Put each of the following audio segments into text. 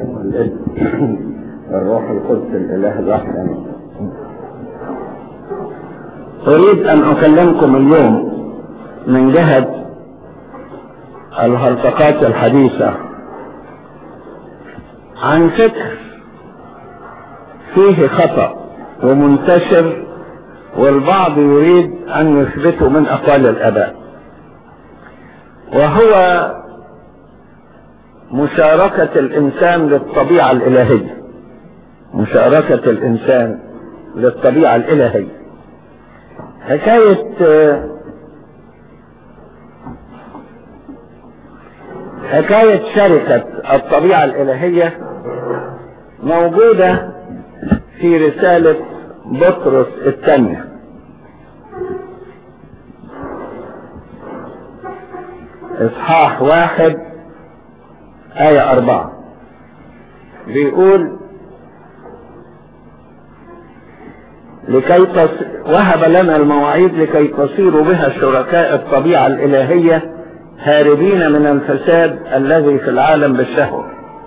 والابن الروح القدس الاله الواحد امين اريد ان اكلمكم اليوم من جهة الهرطقات الحديثة عن فكر فيه خطأ ومنتشر والبعض يريد ان يثبته من اقوال الاباء وهو مشاركة الانسان للطبيعة الالهية مشاركة الانسان للطبيعة الالهية حكاية حكاية شركة الطبيعة الالهية موجودة في رسالة بطرس الثانية اصحاح واحد آية أربعة بيقول لكي تص... وهب لنا المواعيد لكي تصيروا بها شركاء الطبيعة الإلهية هاربين من الفساد الذي في العالم بالشهوة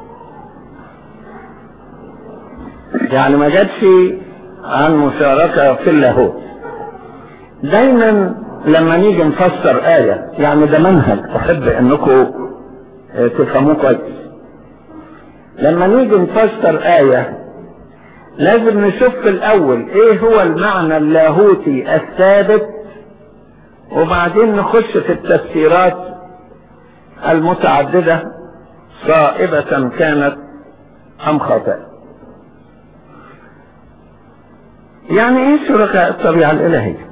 يعني ما جاتش عن مشاركة في اللاهوت دايما لما نيجي نفسر آية يعني ده منهج أحب أنكم تفهموه كويس لما نيجي نفسر آية لازم نشوف في الأول إيه هو المعنى اللاهوتي الثابت وبعدين نخش في التفسيرات المتعددة صائبة كانت أم خاطئة يعني ايه شركاء الطبيعة الالهية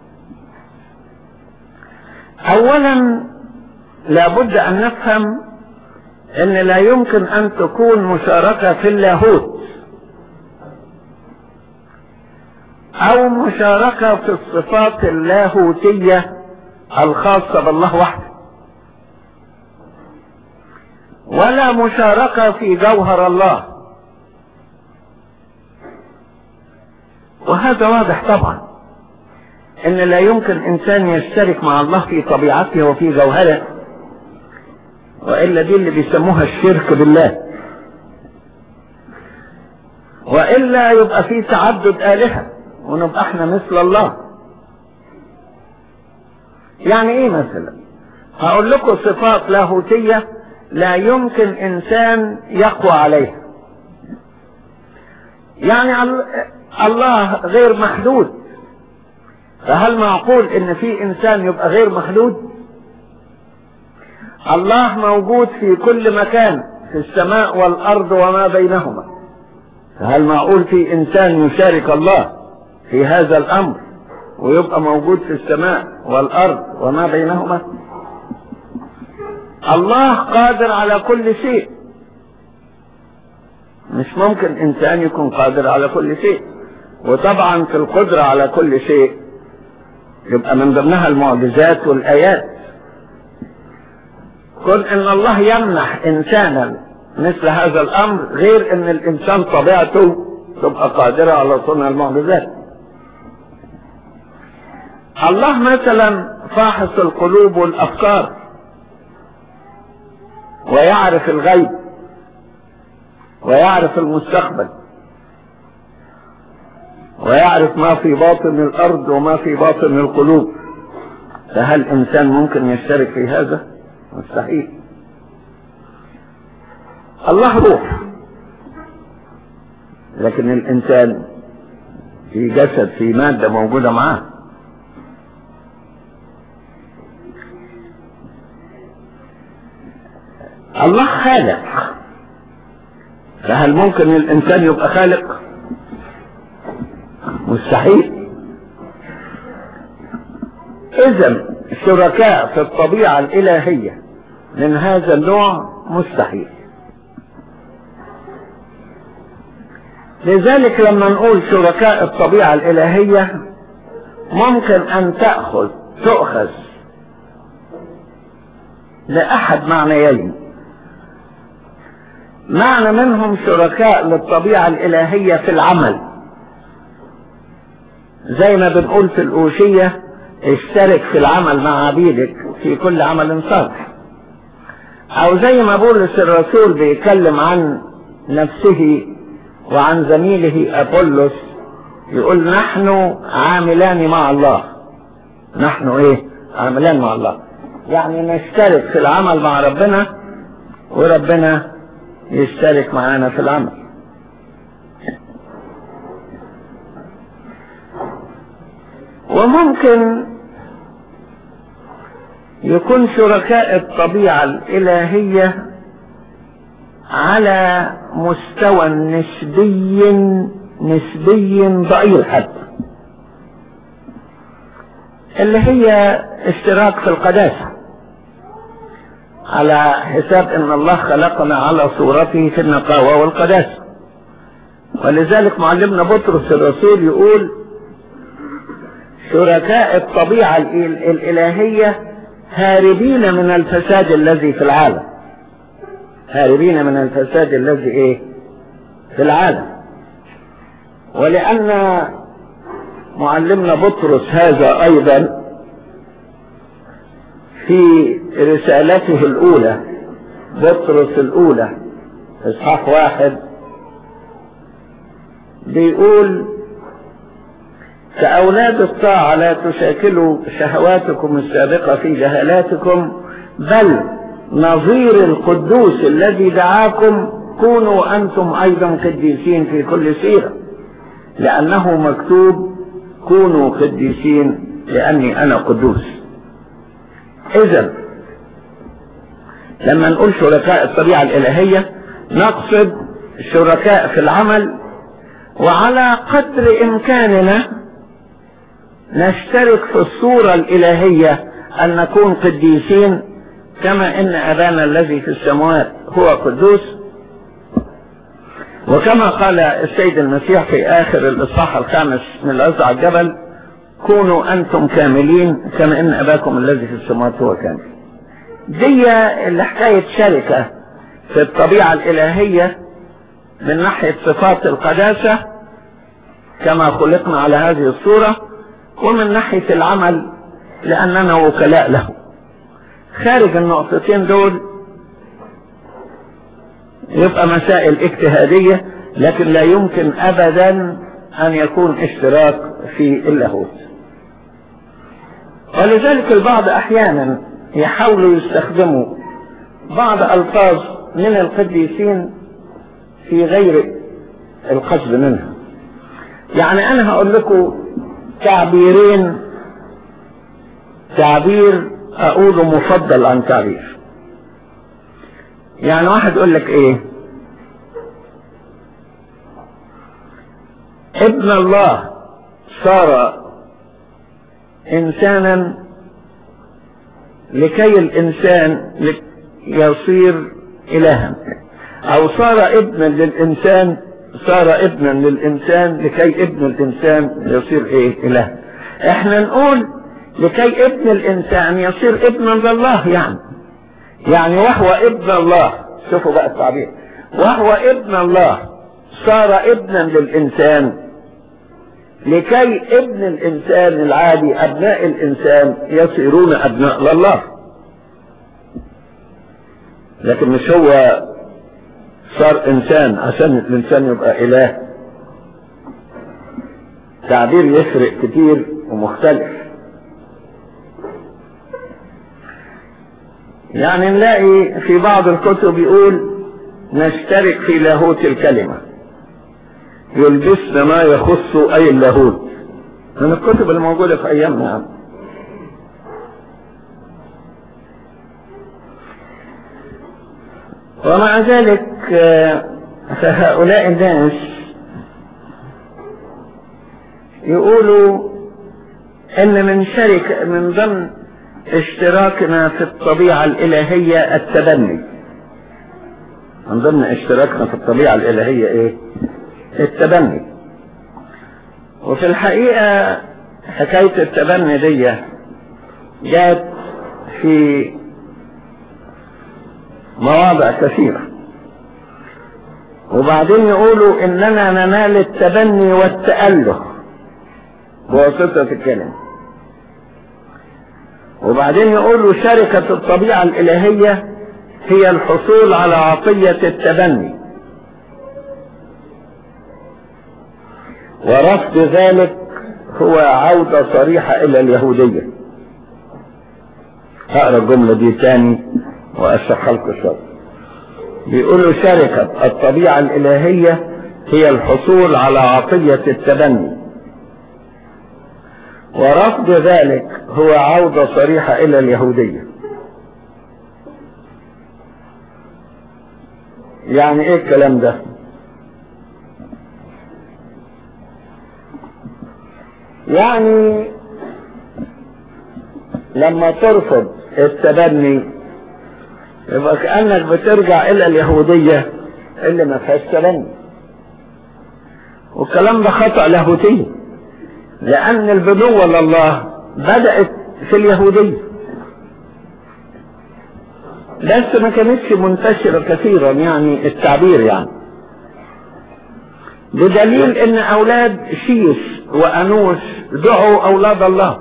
اولا لابد ان نفهم ان لا يمكن ان تكون مشاركة في اللاهوت او مشاركة في الصفات اللاهوتية الخاصة بالله وحده ولا مشاركة في جوهر الله وهذا واضح طبعا ان لا يمكن انسان يشترك مع الله في طبيعته وفي جوهره والا دي اللي بيسموها الشرك بالله والا يبقى في تعدد الهه ونبقى احنا مثل الله يعني ايه مثلا هقول لكم صفات لاهوتيه لا يمكن انسان يقوى عليها يعني الله غير محدود فهل معقول ان في انسان يبقى غير محدود الله موجود في كل مكان في السماء والارض وما بينهما فهل معقول في انسان يشارك الله في هذا الامر ويبقى موجود في السماء والارض وما بينهما الله قادر على كل شيء مش ممكن انسان يكون قادر على كل شيء وطبعا في القدرة على كل شيء يبقى من ضمنها المعجزات والآيات كن ان الله يمنح انسانا مثل هذا الامر غير ان الانسان طبيعته تبقى قادرة على صنع المعجزات الله مثلا فاحص القلوب والافكار ويعرف الغيب ويعرف المستقبل ويعرف ما في باطن الارض وما في باطن القلوب فهل انسان ممكن يشترك في هذا مستحيل الله روح لكن الانسان في جسد في مادة موجودة معاه الله خالق فهل ممكن الانسان يبقى خالق مستحيل اذا شركاء في الطبيعة الالهية من هذا النوع مستحيل لذلك لما نقول شركاء الطبيعة الالهية ممكن ان تأخذ تؤخذ لأحد معنيين معنى منهم شركاء للطبيعة الإلهية في العمل زي ما بنقول في الأوشية اشترك في العمل مع عبيدك في كل عمل صالح أو زي ما بولس الرسول بيتكلم عن نفسه وعن زميله أبولس يقول نحن عاملان مع الله نحن ايه عاملان مع الله يعني نشترك في العمل مع ربنا وربنا يشترك معانا في العمل وممكن يكون شركاء الطبيعة الإلهية على مستوى نسبي نسبي ضئيل حتى اللي هي اشتراك في القداسة على حساب ان الله خلقنا على صورته في النقاوة والقداسة ولذلك معلمنا بطرس الرسول يقول شركاء الطبيعة الإلهية هاربين من الفساد الذي في العالم هاربين من الفساد الذي ايه في العالم ولأن معلمنا بطرس هذا أيضا في رسالته الأولى بطرس الأولى إصحاح واحد بيقول كأولاد الطاعة لا تشاكلوا شهواتكم السابقة في جهالاتكم بل نظير القدوس الذي دعاكم كونوا أنتم أيضا قديسين في كل سيرة لأنه مكتوب كونوا قديسين لأني أنا قدوس إذا لما نقول شركاء الطبيعة الإلهية نقصد شركاء في العمل وعلى قدر إمكاننا نشترك في الصورة الإلهية أن نكون قديسين كما إن أبانا الذي في السماوات هو قدوس وكما قال السيد المسيح في آخر الإصحاح الخامس من العزة على الجبل كونوا أنتم كاملين كما إن أباكم الذي في السماوات هو كامل دي اللي حكاية شركة في الطبيعة الإلهية من ناحية صفات القداسة كما خلقنا على هذه الصورة ومن ناحية العمل لأننا وكلاء له خارج النقطتين دول يبقى مسائل اجتهادية لكن لا يمكن أبدا أن يكون اشتراك في اللاهوت ولذلك البعض أحيانا يحاولوا يستخدموا بعض ألفاظ من القديسين في غير القصد منها يعني أنا هقول لكم تعبيرين تعبير أقوله مفضل عن تعبير يعني واحد يقول لك ايه ابن الله صار انسانا لكي الانسان يصير الها او صار ابنا للانسان صار ابنا للانسان لكي ابن الانسان يصير ايه اله احنا نقول لكي ابن الانسان يصير ابنا لله يعني يعني وهو ابن الله شوفوا بقى التعبير وهو ابن الله صار ابنا للانسان لكي ابن الانسان العادي ابناء الانسان يصيرون ابناء لله لكن مش هو صار انسان عشان الانسان يبقى اله تعبير يفرق كتير ومختلف يعني نلاقي في بعض الكتب يقول نشترك في لاهوت الكلمة يلبسنا ما يخص أي اللاهوت من الكتب الموجودة في أيامنا يعني. ومع ذلك فهؤلاء الناس يقولوا ان من شركة من ضمن اشتراكنا في الطبيعة الالهية التبني من ضمن اشتراكنا في الطبيعة الالهية ايه التبني وفي الحقيقة حكاية التبني دي جات في مواضع كثيرة وبعدين يقولوا اننا ننال التبني والتأله بواسطة الكلمة وبعدين يقولوا شركة الطبيعة الإلهية هي الحصول على عطية التبني ورفض ذلك هو عودة صريحة إلى اليهودية هقرا الجملة دي تاني وأشرحها لكم شوية بيقولوا شركة الطبيعة الإلهية هي الحصول على عطية التبني ورفض ذلك هو عودة صريحة إلى اليهودية يعني إيه الكلام ده؟ يعني لما ترفض التبني يبقى كأنك بترجع إلى اليهودية اللي ما فيهاش تبني والكلام ده خطأ لاهوتي لأن البنوة لله بدأت في اليهودية بس ما كانتش منتشرة كثيرا يعني التعبير يعني بدليل ان اولاد شيش وانوش دعوا اولاد الله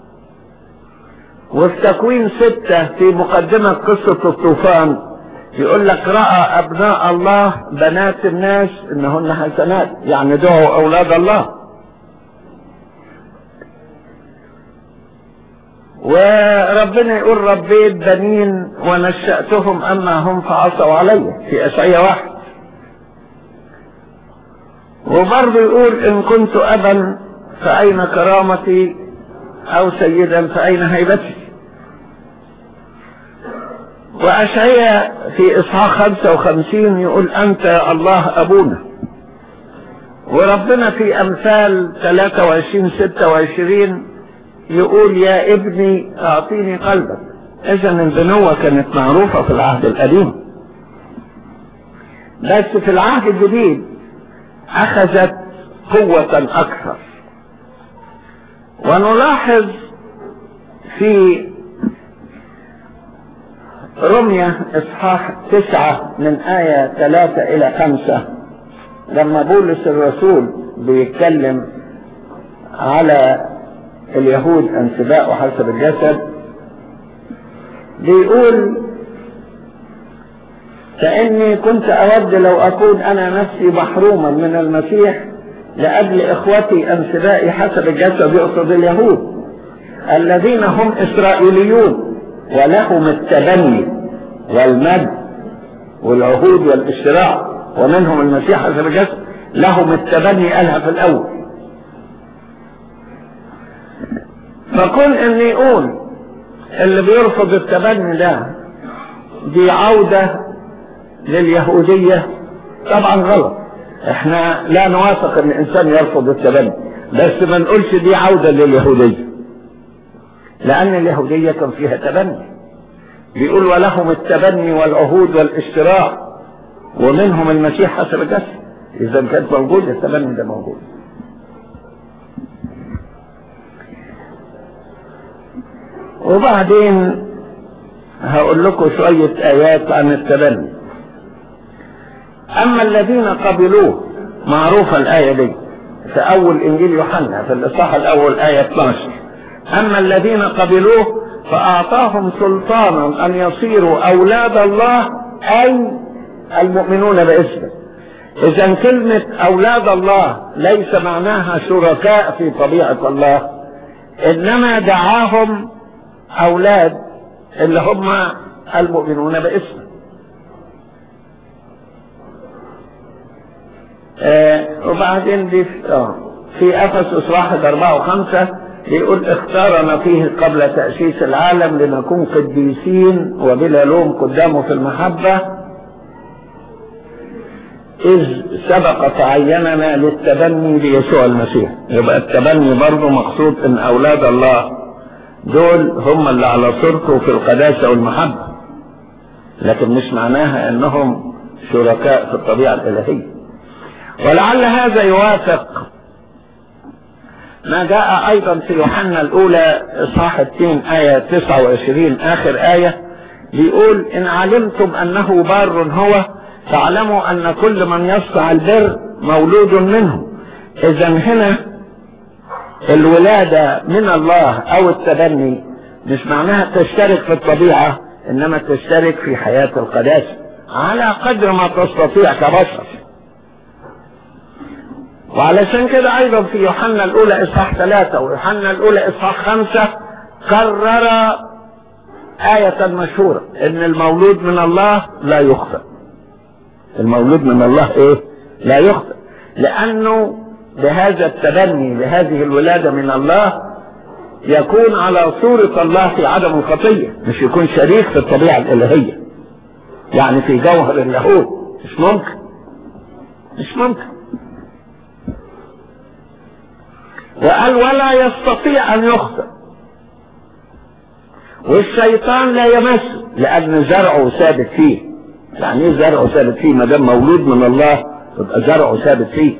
وفي تكوين ستة في مقدمة قصة الطوفان يقول لك رأى ابناء الله بنات الناس انهن حسنات يعني دعوا اولاد الله وربنا يقول ربيت بنين ونشأتهم اما هم فعصوا علي في اشعياء واحد وبرضه يقول ان كنت ابا فاين كرامتي او سيدا فاين هيبتي واشعياء في اصحاح 55 يقول انت الله ابونا وربنا في امثال 23 26 يقول يا ابني اعطيني قلبك اذا البنوة كانت معروفة في العهد القديم بس في العهد الجديد اخذت قوة اكثر ونلاحظ في رمية اصحاح تسعة من آية ثلاثة إلى خمسة لما بولس الرسول بيتكلم على اليهود انسباء وحسب الجسد بيقول فإني كنت أود لو أكون أنا نفسي محروما من المسيح لأجل إخوتي أنسبائي حسب الجسد يقصد اليهود الذين هم إسرائيليون ولهم التبني والمد والعهود والاشتراع ومنهم المسيح حسب الجسد لهم التبني قالها في الأول فكون ان يقول اللي بيرفض التبني ده دي عودة لليهودية طبعا غلط احنا لا نوافق ان الانسان يرفض التبني بس ما نقولش دي عودة لليهودية لان اليهودية كان فيها تبني بيقول ولهم التبني والعهود والاشتراع ومنهم المسيح حسب الجسد اذا كانت موجودة التبني ده موجود وبعدين هقول لكم شوية آيات عن التبني أما الذين قبلوه معروفة الآية دي في أول إنجيل يوحنا في الإصحاح الأول آية 12 أما الذين قبلوه فأعطاهم سلطانا أن يصيروا أولاد الله أي المؤمنون باسمه إذا كلمة أولاد الله ليس معناها شركاء في طبيعة الله إنما دعاهم أولاد اللي هم المؤمنون باسمه آه وبعدين دي في, آه في أفسس واحد أربعة وخمسة بيقول اختارنا فيه قبل تأسيس العالم لنكون قديسين وبلا لوم قدامه في المحبة إذ سبق تعيننا للتبني بيسوع المسيح يبقى التبني برضه مقصود ان اولاد الله دول هم اللي على صورته في القداسة والمحبة لكن مش معناها انهم شركاء في الطبيعة الالهية ولعل هذا يوافق ما جاء ايضا في يوحنا الاولى اصحاح 2 ايه 29 اخر ايه بيقول ان علمتم انه بار هو فاعلموا ان كل من يصنع البر مولود منه اذا هنا الولادة من الله او التبني مش معناها تشترك في الطبيعة انما تشترك في حياة القداسة على قدر ما تستطيع كبشر وعلشان كده ايضا في يوحنا الاولى اصحاح ثلاثة ويوحنا الاولى اصحاح خمسة كرر آية مشهورة ان المولود من الله لا يخفى المولود من الله ايه لا يخفى لانه بهذا التبني بهذه الولادة من الله يكون على صورة الله في عدم الخطية مش يكون شريك في الطبيعة الالهية يعني في جوهر اللاهوت مش ممكن مش ممكن وقال ولا يستطيع ان يخطئ والشيطان لا يمس لان زرعه ثابت فيه يعني ايه زرعه ثابت فيه ما دام مولود من الله يبقى زرعه ثابت فيه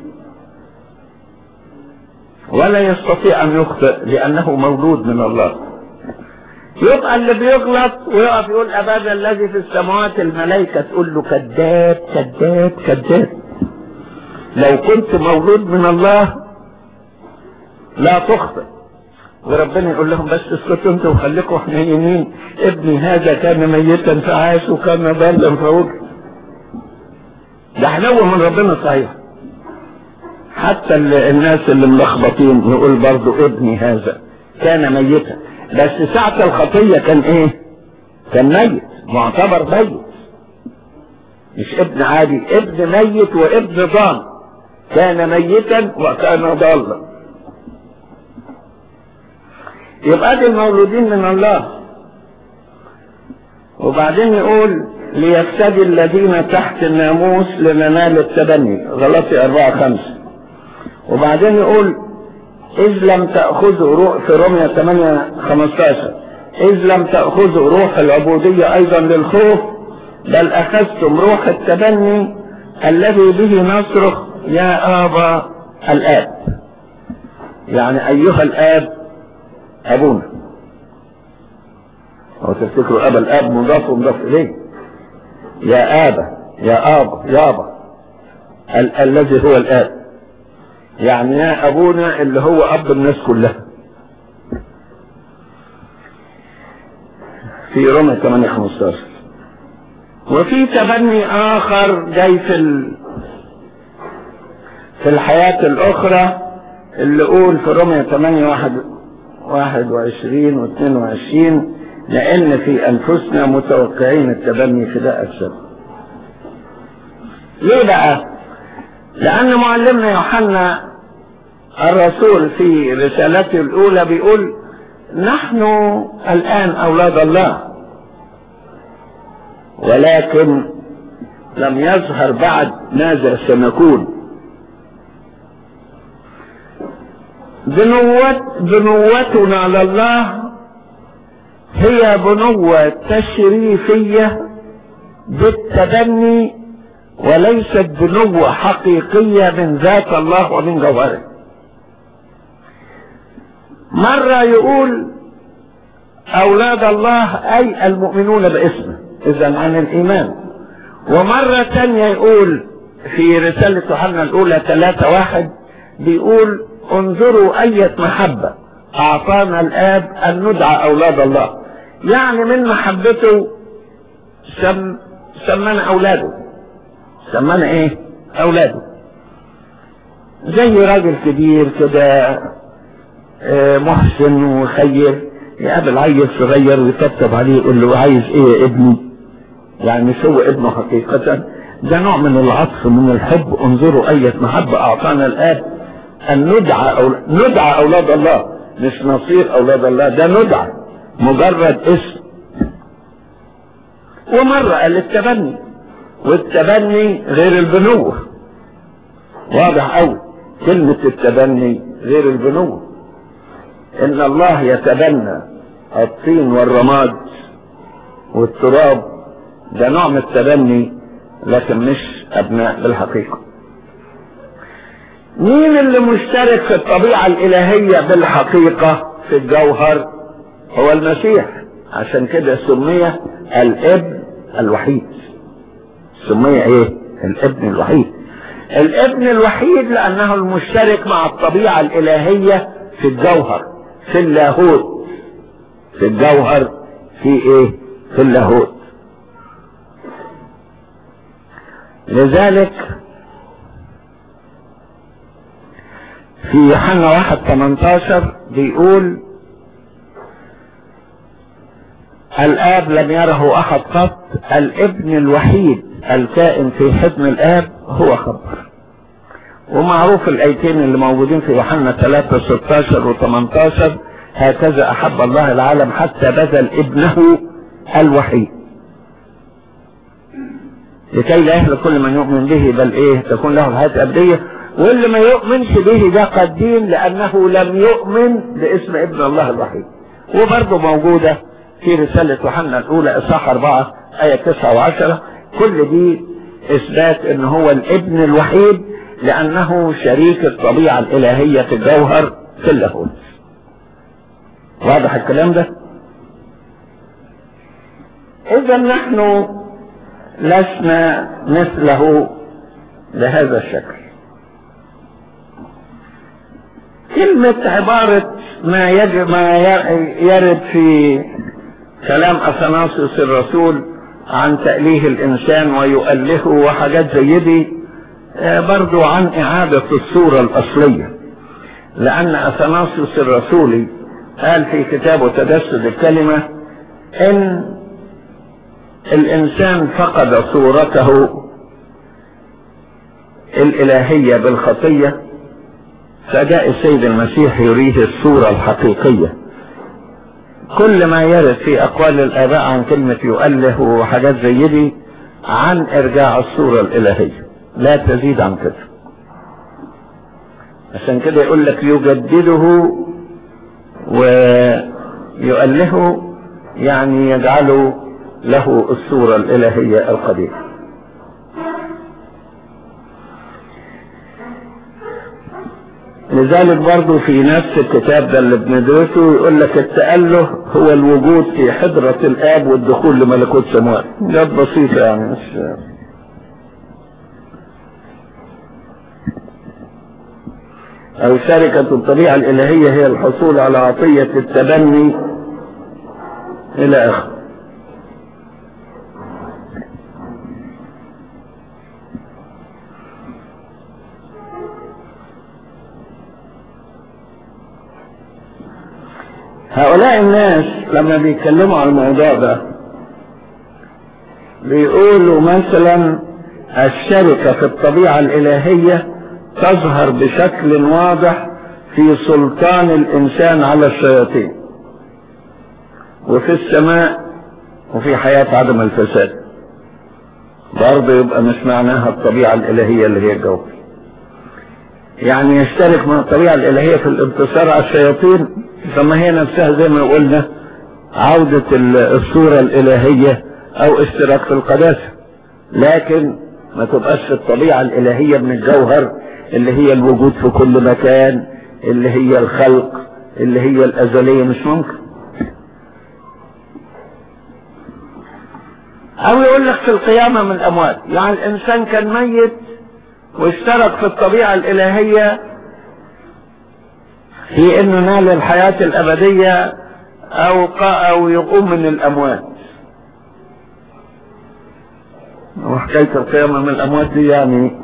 ولا يستطيع ان يخطئ لانه مولود من الله يبقى اللي بيغلط ويقف يقول ابدا الذي في السماوات الملائكه تقول له كذاب كذاب كذاب لو كنت مولود من الله لا تخطئ وربنا يقول لهم بس اسكتوا انتوا وخليكم حنينين ابني هذا كان ميتا فعاش وكان ضالا فوجد ده حلو من ربنا صحيح حتى الناس اللي ملخبطين يقول برضو ابني هذا كان ميتا بس ساعة الخطية كان ايه كان ميت معتبر ميت مش ابن عادي ابن ميت وابن ضال كان ميتا وكان ضالا يبقى دي المولودين من الله وبعدين يقول ليفتدي الذين تحت الناموس لننال التبني غلطي أربعة خمسة وبعدين يقول إذ لم تأخذوا روح في رمية 8 15 إذ لم تأخذوا روح العبودية أيضا للخوف بل أخذتم روح التبني الذي به نصرخ يا آبا الآب يعني أيها الآب أبونا هو تفتكروا أبا الآب مضاف ومضاف إليه يا آبا يا آبا يابا ال- الذي هو الآب يعني يا أبونا اللي هو أب الناس كلها في روما 8 15 وفي تبني آخر جاي في ال... في الحياة الأخرى اللي قول في رومية 8 واحد واحد وعشرين واثنين وعشرين لأن في أنفسنا متوقعين التبني فداء السبب ليه بقى؟ لأن معلمنا يوحنا الرسول في رسالته الأولى بيقول نحن الآن أولاد الله ولكن لم يظهر بعد ماذا سنكون بنوة بنوتنا لله هي بنوة تشريفية بالتبني وليست بنوة حقيقية من ذات الله ومن جوهره مرة يقول أولاد الله أي المؤمنون باسمه إذا عن الإيمان ومرة تانية يقول في رسالة يوحنا الأولى ثلاثة واحد بيقول انظروا أية محبة أعطانا الآب أن ندعى أولاد الله يعني من محبته سم سمانا أولاده سمانا إيه؟ أولاده زي راجل كبير كده آه، محسن وخير يقابل عيل صغير ويطبطب عليه يقول له عايز ايه يا ابني يعني مش هو ابنه حقيقة ده نوع من العطف من الحب انظروا أية محبة أعطانا الآب أن ندعى أو ندعى أولاد الله مش نصير أولاد الله ده ندعى مجرد اسم ومرة قال التبني والتبني غير البنوة واضح أوي كلمة التبني غير البنوة إن الله يتبنى الطين والرماد والتراب ده نوع من التبني لكن مش أبناء بالحقيقة مين اللي مشترك في الطبيعة الإلهية بالحقيقة في الجوهر هو المسيح عشان كده سمي الابن الوحيد سمي ايه الابن الوحيد الابن الوحيد لانه المشترك مع الطبيعة الالهية في الجوهر في اللاهوت في الجوهر في ايه في اللاهوت لذلك في يوحنا واحد 18 بيقول الاب لم يره احد قط الابن الوحيد الكائن في حضن الاب هو خبر ومعروف الايتين اللي موجودين في يوحنا 3 16 و 18 هكذا احب الله العالم حتى بذل ابنه الوحيد لكي لا يهلك كل من يؤمن به بل ايه تكون له الحياه الابديه واللي ما يؤمنش به ده قدين لانه لم يؤمن باسم ابن الله الوحيد وبرضه موجوده في رساله يوحنا الاولى اصحاح 4 ايه 9 و10 كل دي اثبات ان هو الابن الوحيد لانه شريك الطبيعه الالهيه في الجوهر في اللاهوت واضح الكلام ده اذا نحن لسنا مثله بهذا الشكل كلمة عبارة ما يجب ما يرد في كلام أثناسيوس الرسول عن تأليه الإنسان ويؤلهه وحاجات زي دي برضو عن إعادة الصورة الأصلية لأن أثناسيوس الرسولي قال في كتابه تجسد الكلمة إن الإنسان فقد صورته الإلهية بالخطية فجاء السيد المسيح يريه الصورة الحقيقية كل ما يرد في أقوال الآباء عن كلمة يؤله وحاجات زي دي عن إرجاع الصورة الإلهية لا تزيد عن كده عشان كده يقول لك يجدده ويؤله يعني يجعله له الصورة الإلهية القديمة لذلك برضو في نفس الكتاب ده اللي بندرسه يقول لك التأله هو الوجود في حضرة الآب والدخول لملكوت سماوات ده بسيطة يعني مش أو شركة الطبيعة الإلهية هي الحصول على عطية التبني إلى آخره هؤلاء الناس لما بيتكلموا عن الموضوع ده بيقولوا مثلا الشركة في الطبيعة الإلهية تظهر بشكل واضح في سلطان الإنسان على الشياطين وفي السماء وفي حياة عدم الفساد برضه يبقى مش معناها الطبيعة الإلهية اللي هي الجوهر يعني يشترك مع الطبيعة الإلهية في الانتصار على الشياطين فما هي نفسها زي ما قلنا عودة الصورة الإلهية أو اشتراك في القداسة لكن ما تبقاش في الطبيعة الإلهية من الجوهر اللي هي الوجود في كل مكان اللي هي الخلق اللي هي الأزلية مش ممكن أو يقول لك في القيامة من الأموات يعني الإنسان كان ميت واشترك في الطبيعة الإلهية في انه نال الحياة الابدية او او يقوم من الاموات وحكاية القيامة من الاموات دي يعني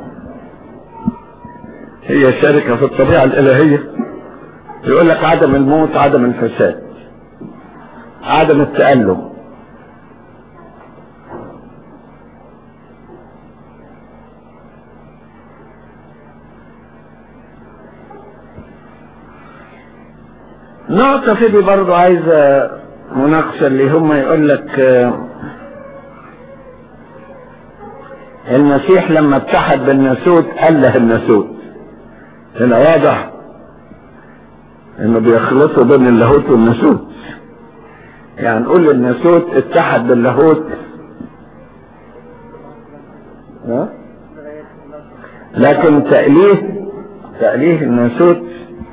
هي شركة في الطبيعة الالهية يقول لك عدم الموت عدم الفساد عدم التألم نقطة في دي برضو عايزة مناقشة اللي هم يقول لك المسيح لما اتحد بالناسوت أله الناسوت هنا واضح انه بيخلطوا بين اللاهوت والناسوت يعني نقول الناسوت اتحد باللاهوت لكن تأليه تأليه الناسوت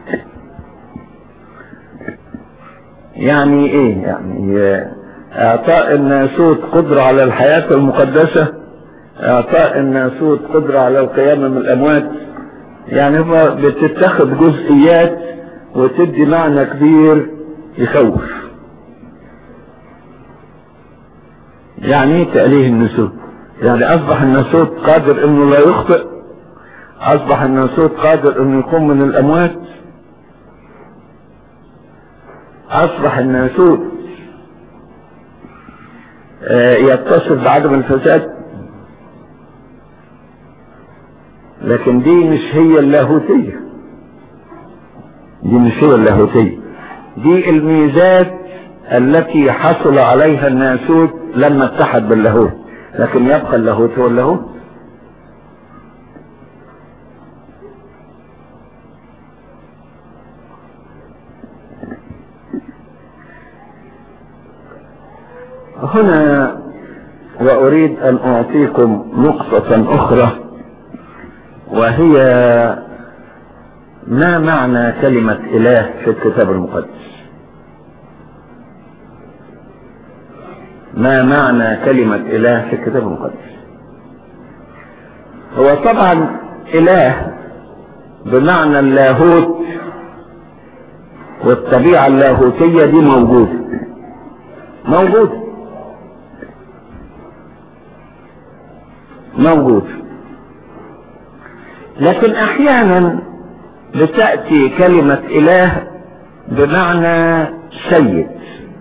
يعني ايه يعني اعطاء الناسوت قدرة على الحياة المقدسة اعطاء الناسوت قدرة على القيام من الاموات يعني هو بتتخذ جزئيات وتدي معنى كبير يخوف يعني ايه تأليه الناسوت يعني اصبح الناسوت قادر انه لا يخطئ اصبح الناسوت قادر انه يقوم من الاموات اصبح الناسوت يتصف بعدم الفساد لكن دي مش هي اللاهوتية دي مش هي اللاهوتية دي الميزات التي حصل عليها الناسوت لما اتحد باللاهوت لكن يبقى اللاهوت هو اللاهوت هنا وأريد أن أعطيكم نقطة أخرى وهي ما معنى كلمة إله في الكتاب المقدس ما معنى كلمة إله في الكتاب المقدس هو طبعا إله بمعنى اللاهوت والطبيعة اللاهوتية دي موجودة موجودة موجود لكن احيانا بتأتي كلمة اله بمعنى سيد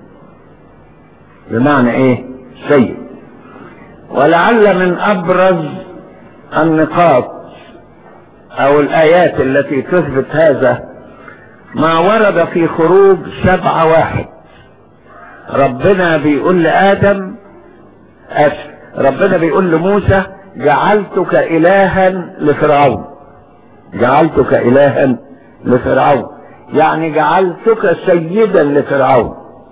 بمعنى ايه سيد ولعل من ابرز النقاط او الايات التي تثبت هذا ما ورد في خروج سبعة واحد ربنا بيقول لآدم أسف ربنا بيقول لموسى جعلتك إلها لفرعون جعلتك إلها لفرعون يعني جعلتك سيدا لفرعون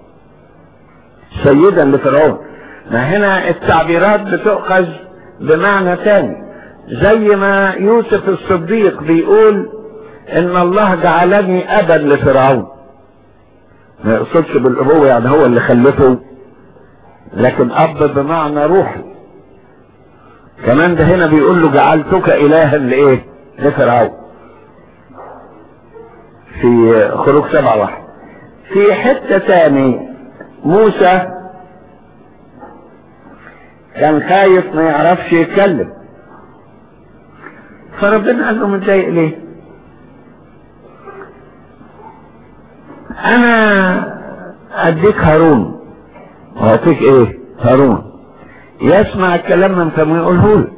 سيدا لفرعون ما هنا التعبيرات بتؤخذ بمعنى ثاني زي ما يوسف الصديق بيقول ان الله جعلني ابا لفرعون ما يقصدش بالابوه يعني هو اللي خلفه لكن اب بمعنى روحي كمان ده هنا بيقول له جعلتك الها لايه لفرعون في خروج سبعة واحد في حتة تاني موسى كان خايف ما يعرفش يتكلم فربنا قال له متضايق ليه انا اديك هارون واعطيك ايه هارون يسمع الكلام من فمه يقوله له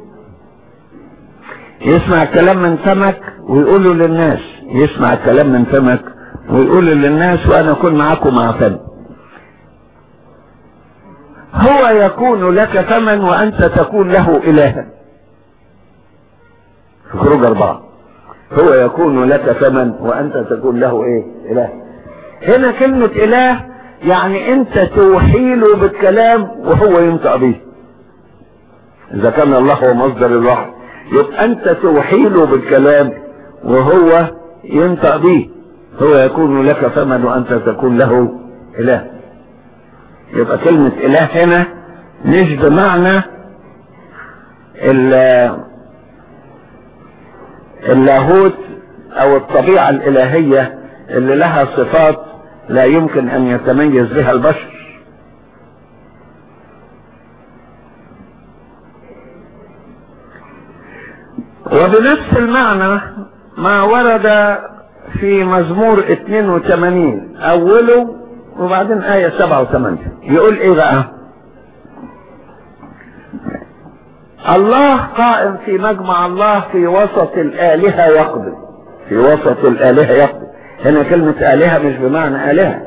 يسمع الكلام من فمك ويقوله للناس يسمع الكلام من فمك ويقوله للناس وانا اكون معاكم مع فم هو يكون لك فما وانت تكون له الها في خروج اربعه هو يكون لك فما وانت تكون له ايه اله هنا كلمة اله يعني انت توحيله بالكلام وهو ينطق به اذا كان الله هو مصدر الوحي يبقى انت توحيله بالكلام وهو ينطق به هو يكون لك فما وانت تكون له اله يبقى كلمة اله هنا مش بمعنى اللاهوت او الطبيعة الالهية اللي لها صفات لا يمكن ان يتميز بها البشر وبنفس المعنى ما ورد في مزمور 82 اوله وبعدين آية 7 و8 يقول ايه بقى الله قائم في مجمع الله في وسط الآلهة يقضي في وسط الآلهة يقضي هنا كلمة آلهة مش بمعنى آلهة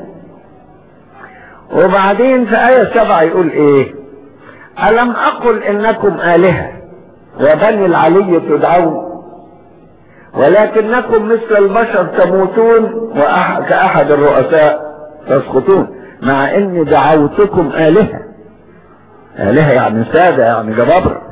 وبعدين في آية 7 يقول ايه ألم أقل إنكم آلهة وبني العلي تدعون ولكنكم مثل البشر تموتون وكأحد الرؤساء تسقطون مع اني دعوتكم آلهة آلهة يعني سادة يعني جبابرة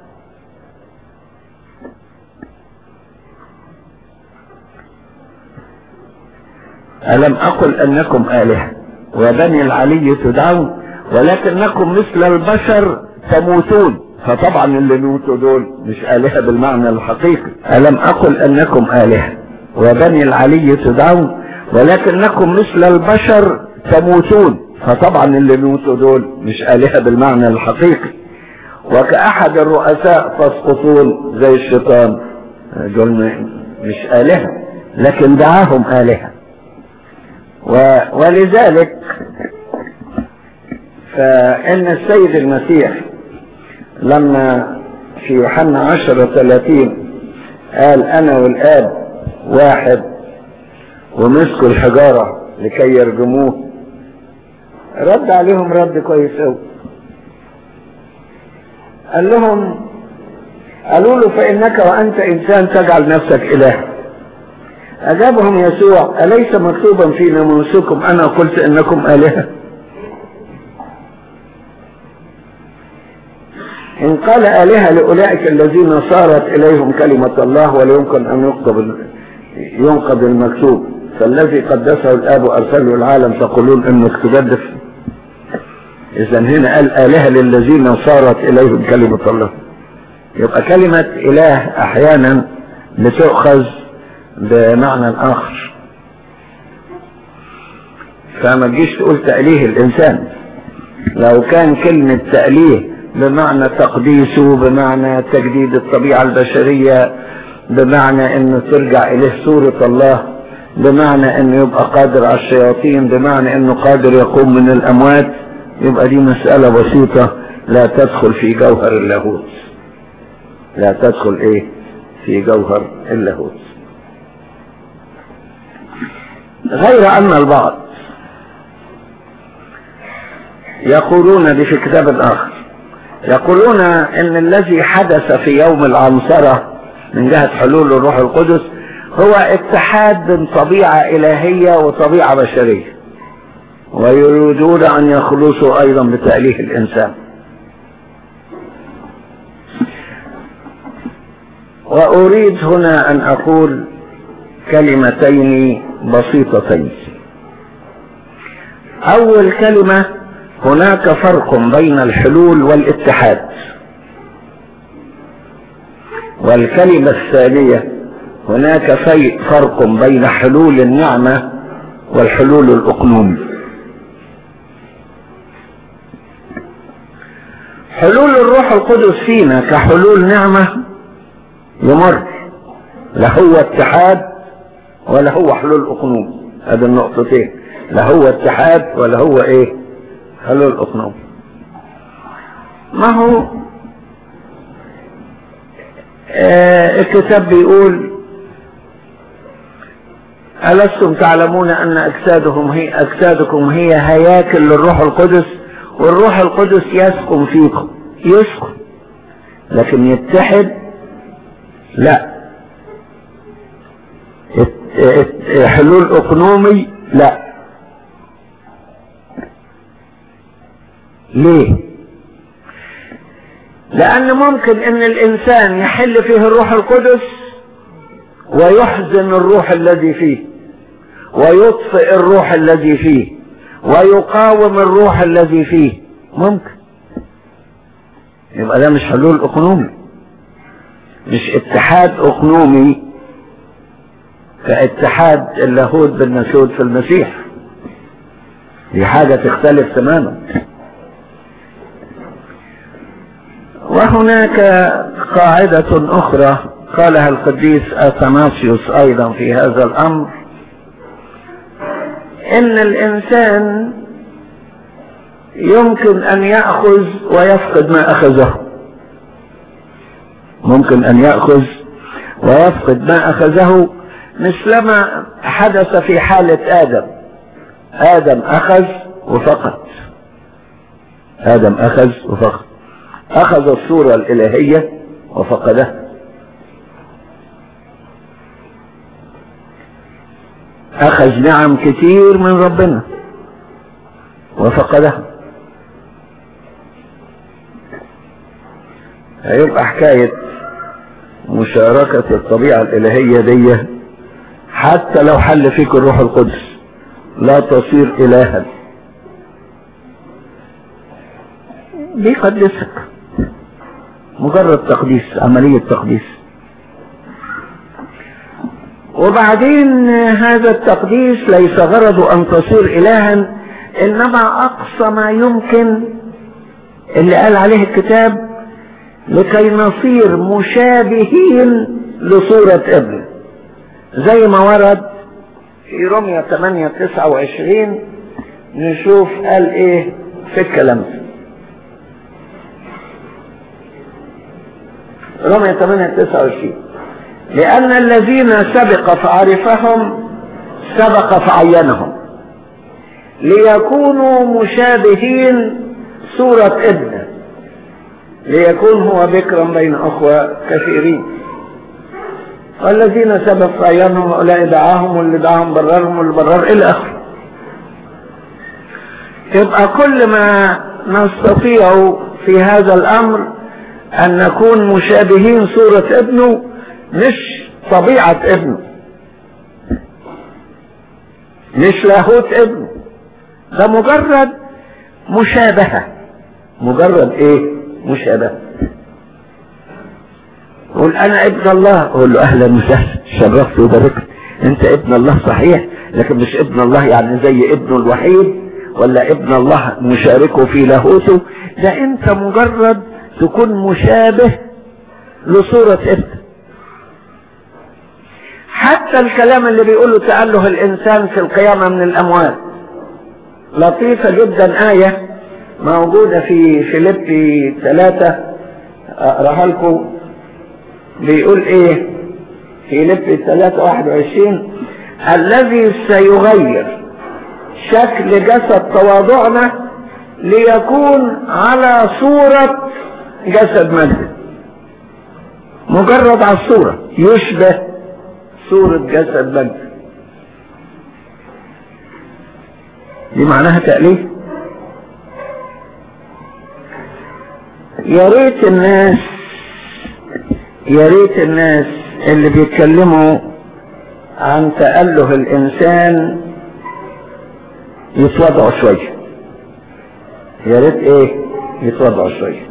ألم أقل أنكم آلهة وبني العلي تدعون ولكنكم مثل البشر تموتون فطبعا اللي موتوا دول مش آلهة بالمعنى الحقيقي ألم أقل أنكم آلهة وبني العلي تدعون ولكنكم مثل البشر تموتون فطبعا اللي موتوا دول مش آلهة بالمعنى الحقيقي وكأحد الرؤساء تسقطون زي الشيطان دول مش آلهة لكن دعاهم آلهة و... ولذلك فإن السيد المسيح لما في يوحنا عشرة ثلاثين قال أنا والآب واحد ومسكوا الحجارة لكي يرجموه رد عليهم رد كويس قوي قال لهم قالوا له فإنك وأنت إنسان تجعل نفسك إله أجابهم يسوع أليس مكتوبا في ناموسكم أنا قلت إنكم آلهة إن قال آلهة لأولئك الذين صارت إليهم كلمة الله ولا يمكن أن ينقض ينقض المكتوب فالذي قدسه الآب وأرسله العالم تقولون إنك تجدف إذا هنا قال آلهة للذين صارت إليهم كلمة الله يبقى كلمة إله أحيانا بتؤخذ بمعنى آخر فما تجيش تقول تأليه الإنسان لو كان كلمة تأليه بمعنى تقديسه بمعنى تجديد الطبيعة البشرية بمعنى انه ترجع اليه صورة الله بمعنى انه يبقى قادر على الشياطين بمعنى انه قادر يقوم من الاموات يبقى دي مسألة بسيطة لا تدخل في جوهر اللاهوت لا تدخل ايه في جوهر اللاهوت غير ان البعض يقولون دي في كتاب اخر يقولون ان الذي حدث في يوم العنصرة من جهة حلول الروح القدس هو اتحاد بين طبيعة الهية وطبيعة بشرية ويريدون ان يخلصوا ايضا بتأليه الانسان واريد هنا ان اقول كلمتين بسيطتين اول كلمة هناك فرق بين الحلول والاتحاد والكلمة الثانية هناك فرق بين حلول النعمة والحلول الأقنومي حلول الروح القدس فينا كحلول نعمة يمر لا هو اتحاد ولا هو حلول أقنوم هذه النقطتين لا هو اتحاد ولا هو ايه حلول أقنوم ما هو آه الكتاب بيقول ألستم تعلمون أن أجسادهم هي أجسادكم هي هياكل للروح القدس والروح القدس يسكن فيكم يسكن لكن يتحد لا حلول اقنومي لا ليه لان ممكن ان الانسان يحل فيه الروح القدس ويحزن الروح الذي فيه ويطفئ الروح الذي فيه ويقاوم الروح الذي فيه ممكن يبقى ده مش حلول اقنومي مش اتحاد اقنومي كاتحاد اللاهوت بالناسوت في المسيح دي حاجة تختلف تماما وهناك قاعدة أخرى قالها القديس أثناسيوس أيضا في هذا الأمر إن الإنسان يمكن أن يأخذ ويفقد ما أخذه ممكن أن يأخذ ويفقد ما أخذه مثلما حدث في حالة آدم آدم أخذ وفقد آدم أخذ وفقد أخذ الصورة الإلهية وفقدها أخذ نعم كتير من ربنا وفقدها هيبقى حكاية مشاركة الطبيعة الإلهية دي حتى لو حل فيك الروح القدس لا تصير إلها بيقدسك مجرد تقديس عملية تقديس وبعدين هذا التقديس ليس غرضه أن تصير إلها إنما أقصى ما يمكن اللي قال عليه الكتاب لكي نصير مشابهين لصورة ابنه زي ما ورد في رمية 8 29 نشوف قال ايه في الكلام ده رمية 8 29 لأن الذين سبق فعرفهم سبق فعينهم ليكونوا مشابهين صورة ابنه ليكون هو بكرا بين أخوة كثيرين والذين سبق فعينهم هؤلاء دعاهم واللي دعاهم بررهم واللي برر إلى آخره يبقى كل ما نستطيع في هذا الأمر أن نكون مشابهين صورة ابنه مش طبيعة ابنه مش لاهوت ابنه ده مجرد مشابهة مجرد ايه مشابهة قول انا ابن الله اقول له اهلا وسهلا شرفت وباركت انت ابن الله صحيح لكن مش ابن الله يعني زي ابنه الوحيد ولا ابن الله مشاركه في لاهوته ده انت مجرد تكون مشابه لصورة ابنه حتى الكلام اللي بيقوله تأله الإنسان في القيامة من الأموات لطيفة جدا آية موجودة في فيليبي ثلاثة أقراها لكم بيقول إيه فيليبي ثلاثة واحد وعشرين الذي سيغير شكل جسد تواضعنا ليكون على صورة جسد مجد مجرد على الصورة يشبه صورة جسد مجد دي معناها تأليف يا ريت الناس يا ريت الناس اللي بيتكلموا عن تأله الإنسان يتوضعوا شوية يا ريت ايه يتوضعوا شوية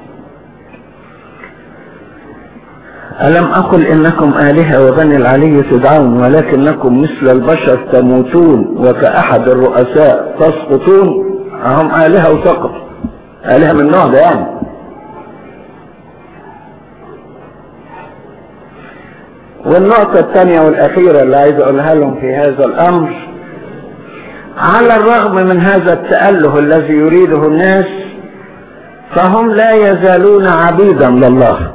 ألم أقل إنكم آلهة وبني العلي تدعون ولكنكم مثل البشر تموتون وكأحد الرؤساء تسقطون هم آلهة وسقط آلهة من النوع ده يعني والنقطة الثانية والأخيرة اللي عايز أقولها لهم في هذا الأمر على الرغم من هذا التأله الذي يريده الناس فهم لا يزالون عبيدا لله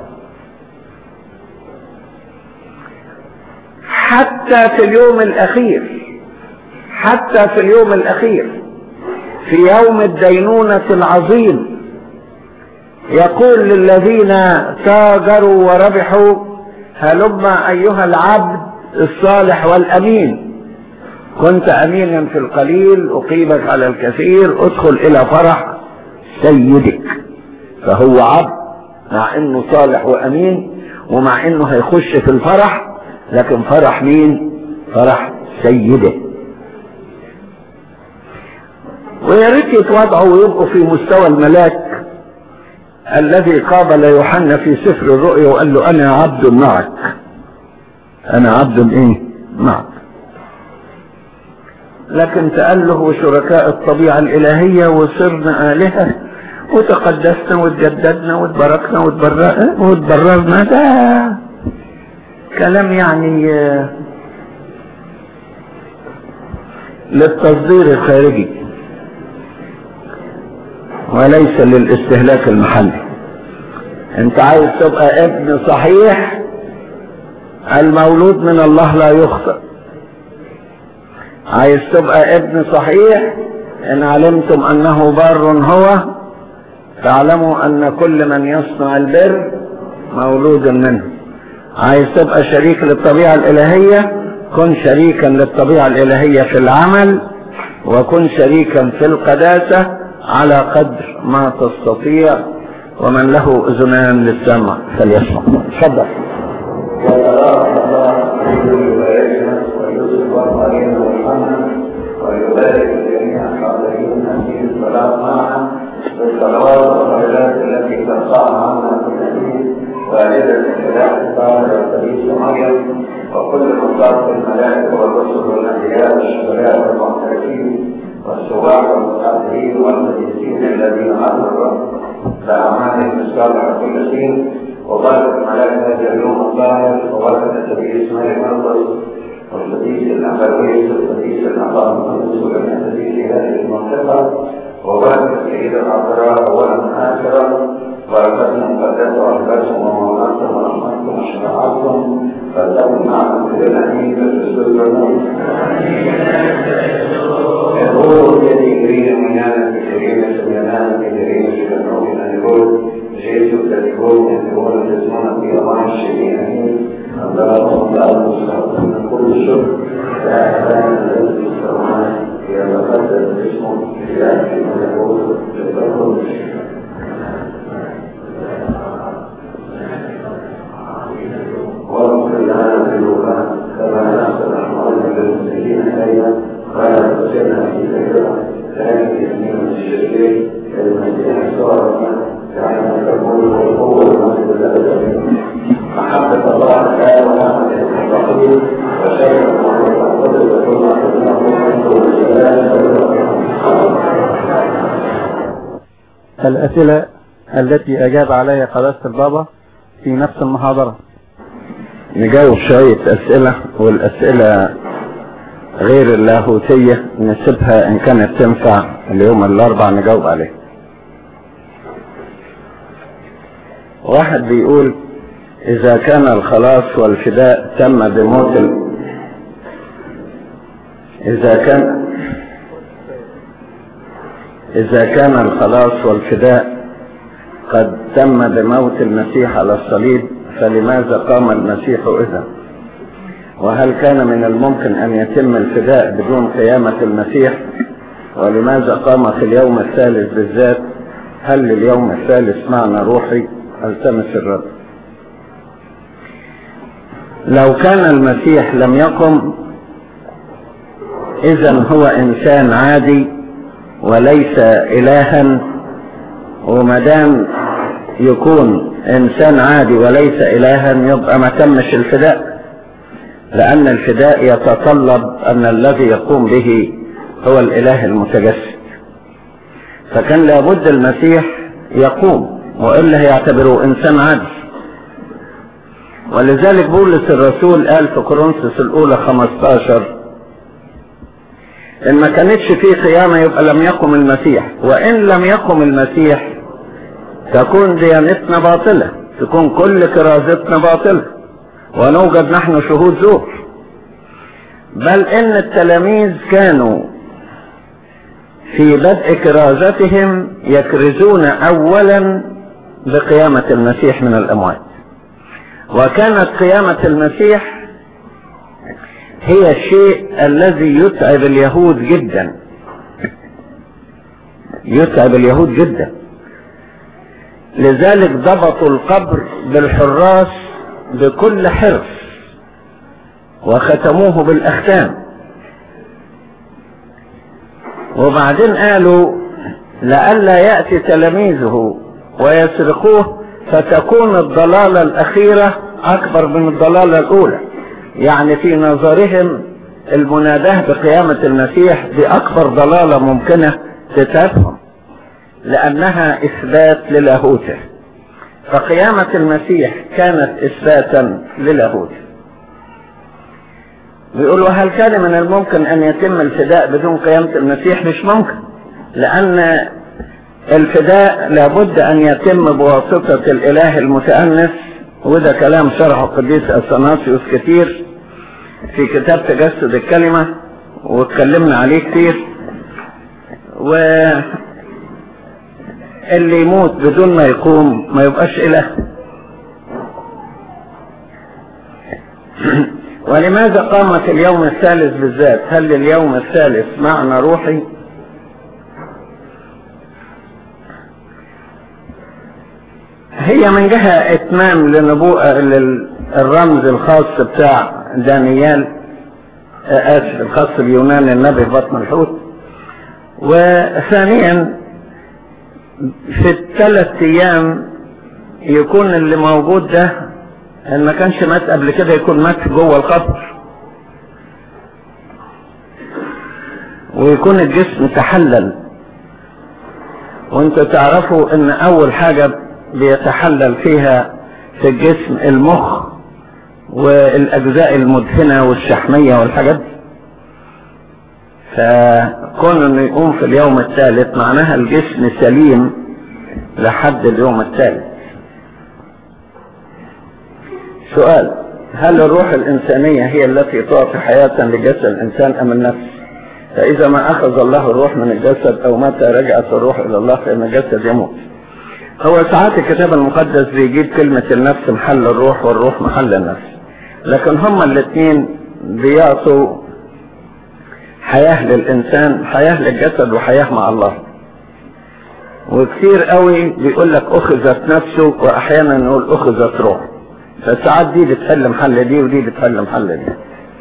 حتى في اليوم الأخير حتى في اليوم الأخير في يوم الدينونة العظيم يقول للذين تاجروا وربحوا هلم أيها العبد الصالح والأمين كنت أمينا في القليل أقيمك على الكثير ادخل إلى فرح سيدك فهو عبد مع انه صالح وامين ومع انه هيخش في الفرح لكن فرح مين فرح سيده ويا ريت يتواضعوا ويبقوا في مستوى الملاك الذي قابل يوحنا في سفر الرؤيا وقال له انا عبد معك انا عبد ايه معك لكن تأله شركاء الطبيعة الإلهية وصرنا آلهة وتقدسنا وتجددنا وتباركنا وتبررنا ده كلام يعني للتصدير الخارجي وليس للاستهلاك المحلي انت عايز تبقى ابن صحيح المولود من الله لا يخطئ عايز تبقى ابن صحيح ان علمتم انه بار هو فاعلموا ان كل من يصنع البر مولود منه عايز تبقى شريك للطبيعة الالهية كن شريكا للطبيعة الالهية في العمل وكن شريكا في القداسة على قدر ما تستطيع ومن له اذنان للسمع فليسمع تفضل ويبارك جميع الحاضرين في الصلاة معنا بالصلوات والخيرات التي ترفعها عنا كل حين والدة الإله الطاهر والقديس مريم وكل مصاب الملائكة والرسل والأنبياء والشهداء والمعترفين والسواح والمتعبدين والقديسين الذين عبدوا الرب بأعمالهم الصالحة كل حين وبركة ملاك هذا اليوم الطاهر وبركة النبي إسماعيل مرقس والحديث النبوي والحديث النبوي المقدس والحديث في هذه المنطقة وبركة سيدنا العذراء أولا آخرا بركتنا مقدسة وأحبابكم ومولاكم ورحمتكم وشفاعتكم فلتكن معكم في الأمين بالرسول يقول الذي يريد منانا كثيرين سميانا كثيرين شكرا يقول جيسو تليفون يقول تسمعنا في أمان الشيء أمين اللهم لا أنصر من كل شر لا أحسن الذي في السماء يا مقدس اسمه يا أخي من يقول تتكون واغفر لنا ذنوبنا كما نغفر رحمنا للمسلمين الينا ولا تسلنا في ذكرنا ذلك يمين الشركين كالمسيح صارنا كان تكون القوة المسجد الأبدي محبة الله تعالى ونعمة المتقين وشيء محمد القدس وكل الأسئلة التي أجاب عليها قداسة البابا في نفس المحاضرة نجاوب شوية أسئلة والأسئلة غير اللاهوتية نسيبها إن كانت تنفع اليوم الأربع نجاوب عليها واحد بيقول إذا كان الخلاص والفداء تم بموت ال... إذا كان إذا كان الخلاص والفداء قد تم بموت المسيح على الصليب فلماذا قام المسيح إذا وهل كان من الممكن أن يتم الفداء بدون قيامة المسيح ولماذا قام في اليوم الثالث بالذات هل لليوم الثالث معنى روحي التمس الرب لو كان المسيح لم يقم اذا هو انسان عادي وليس الها ومدام يكون انسان عادي وليس الها يبقى ما تمش الفداء لان الفداء يتطلب ان الذي يقوم به هو الاله المتجسد فكان لابد المسيح يقوم والا هيعتبروه انسان عادي ولذلك بولس الرسول قال في كورنثوس الاولى 15 ان ما كانتش في قيامه يبقى لم يقم المسيح وان لم يقم المسيح تكون ديانتنا باطله تكون كل كرازتنا باطله ونوجد نحن شهود زور بل ان التلاميذ كانوا في بدء كرازتهم يكرزون اولا بقيامه المسيح من الاموات وكانت قيامة المسيح هي الشيء الذي يتعب اليهود جدا يتعب اليهود جدا لذلك ضبطوا القبر بالحراس بكل حرص وختموه بالاختام وبعدين قالوا لئلا يأتي تلاميذه ويسرقوه فتكون الضلالة الأخيرة أكبر من الضلالة الأولى يعني في نظرهم المناداة بقيامة المسيح دي أكبر ضلالة ممكنة تتفهم لأنها إثبات للاهوته فقيامة المسيح كانت إثباتا للاهوته بيقولوا هل كان من الممكن أن يتم الفداء بدون قيامة المسيح مش ممكن لأن الفداء لابد ان يتم بواسطة الاله المتأنس وده كلام شرحه القديس اثناسيوس كتير في كتاب تجسد الكلمة واتكلمنا عليه كتير و اللي يموت بدون ما يقوم ما يبقاش اله ولماذا قام في اليوم الثالث بالذات هل لليوم الثالث معنى روحي هي من جهة اتمام لنبوءة الرمز الخاص بتاع دانيال اسف الخاص بيونان النبي في بطن الحوت وثانيا في الثلاث ايام يكون اللي موجود ده ان ما كانش مات قبل كده يكون مات جوه القبر ويكون الجسم تحلل وانتوا تعرفوا ان اول حاجة بيتحلل فيها في الجسم المخ والاجزاء المدهنة والشحمية والحاجات دي فكون انه يقوم في اليوم الثالث معناها الجسم سليم لحد اليوم الثالث سؤال هل الروح الإنسانية هي التي تعطي حياة لجسد الإنسان أم النفس فإذا ما أخذ الله الروح من الجسد أو متى رجعت الروح إلى الله فإن الجسد يموت هو ساعات الكتاب المقدس بيجيب كلمة النفس محل الروح والروح محل النفس لكن هما الاثنين بيعطوا حياة للإنسان حياة للجسد وحياة مع الله وكثير قوي بيقول لك أخذت نفسه وأحيانا نقول أخذت روح فساعات دي بتحل محل دي ودي بتحل محل دي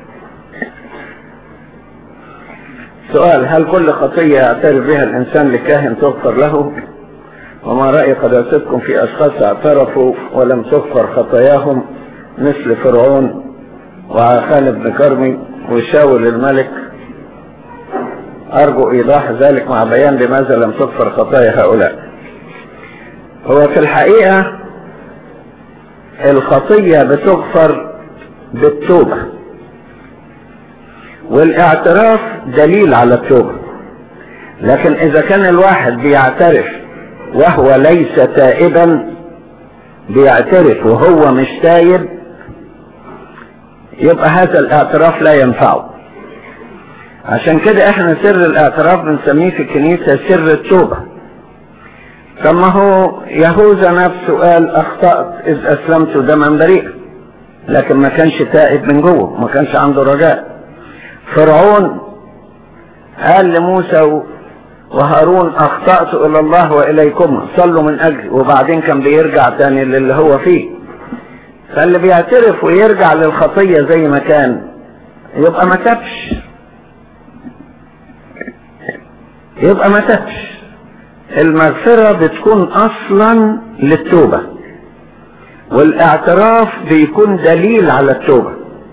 سؤال هل كل خطية يعترف بها الإنسان لكاهن تغفر له وما رأي قداستكم في أشخاص اعترفوا ولم تغفر خطاياهم مثل فرعون وعخان بن كرمي وشاول الملك أرجو إيضاح ذلك مع بيان لماذا لم تغفر خطايا هؤلاء هو في الحقيقة الخطية بتغفر بالتوبة والاعتراف دليل على التوبة لكن إذا كان الواحد بيعترف وهو ليس تائبا بيعترف وهو مش تايب يبقى هذا الاعتراف لا ينفعه عشان كده احنا سر الاعتراف بنسميه في الكنيسة سر التوبة طب ما هو يهوذا نفسه قال اخطأت اذ اسلمت دما بريئا لكن ما كانش تائب من جوه ما كانش عنده رجاء فرعون قال لموسى وهارون اخطأت الى الله واليكم صلوا من اجلي وبعدين كان بيرجع تاني للي هو فيه فاللي بيعترف ويرجع للخطية زي ما كان يبقى ما تبش يبقى ما تبش المغفرة بتكون اصلا للتوبة والاعتراف بيكون دليل على التوبة